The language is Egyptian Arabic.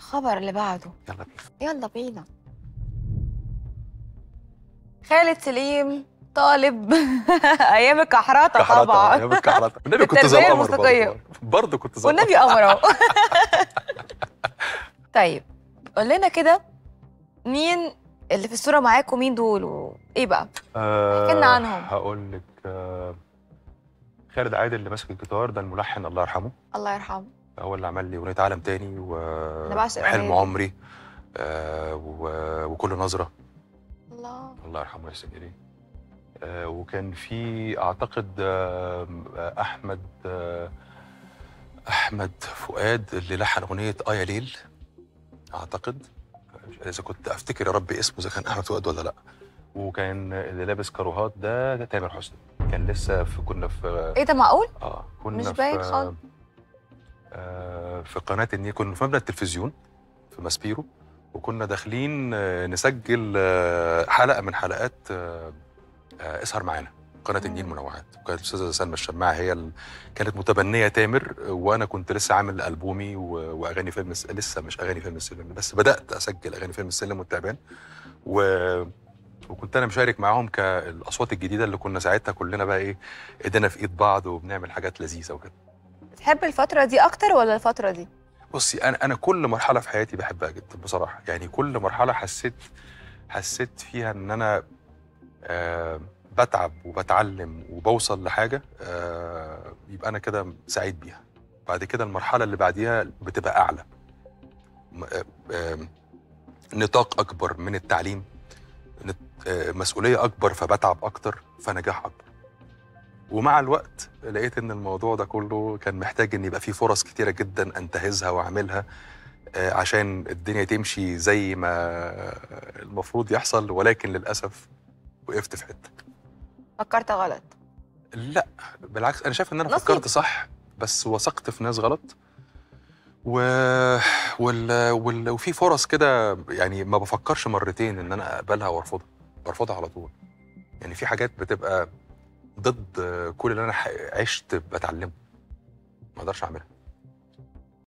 الخبر اللي بعده يلا بينا يلا بينا خالد سليم طالب ايام الكحرطه كحرطة طبعا ايام الكحرطة والنبي كنت بالتربية زي القمر الموسيقية. برضه برضه كنت زي والنبي قمر اهو طيب قول لنا كده مين اللي في الصوره معاكم مين دول وايه بقى آه احكي لنا عنهم. هقول لك آه خالد عادل اللي ماسك الجيتار ده الملحن الله يرحمه الله يرحمه هو اللي عمل لي اغنيه عالم تاني و أنا بعشق وحلم الأغنية دي. عمري آه و... وكل نظره الله الله يرحمه ويحسن اليه آه وكان في اعتقد آه آه، احمد آه احمد فؤاد اللي لحن اغنيه اه يا ليل اعتقد اذا كنت افتكر يا رب اسمه اذا كان احمد فؤاد ولا لا وكان اللي لابس كاروهات ده, ده تامر حسني كان لسه في كنا في ايه ده معقول اه كنا مش في باين خالص. آه في قناه النيل كنا في مبنى التلفزيون في ماسبيرو وكنا داخلين آه، نسجل آه، حلقه من حلقات آه، آه، اسهر معانا قناه النيل مم. منوعات وكانت الاستاذه سلمى الشماعه هي ال... كانت متبنيه تامر وانا كنت لسه عامل البومي و... واغاني فيلم الس... لسه مش اغاني فيلم السلم بس بدات اسجل اغاني فيلم السلم والتعبان و... وكنت انا مشارك معاهم كالاصوات الجديده اللي كنا ساعتها كلنا بقى ايه ايدينا في ايد بعض وبنعمل حاجات لذيذه وكده بتحب الفتره دي اكتر ولا الفتره دي بصي انا انا كل مرحله في حياتي بحبها جدا بصراحه يعني كل مرحله حسيت حسيت فيها ان انا آه بتعب وبتعلم وبوصل لحاجه آه يبقى انا كده سعيد بيها بعد كده المرحله اللي بعديها بتبقى اعلى م- آه آه نطاق اكبر من التعليم نت- آه مسؤوليه اكبر فبتعب اكتر فنجاح اكبر ومع الوقت لقيت ان الموضوع ده كله كان محتاج ان يبقى فيه فرص كتيره جدا انتهزها واعملها آه، عشان الدنيا تمشي زي ما المفروض يحصل ولكن للاسف وقفت في حته فكرت غلط لا بالعكس انا شايف ان انا نصيب. فكرت صح بس وثقت في ناس غلط و... وال... وال... وفي فرص كده يعني ما بفكرش مرتين ان انا اقبلها وارفضها برفضها على طول يعني في حاجات بتبقى ضد كل اللي انا ح- عشت بتعلمه ما اقدرش اعملها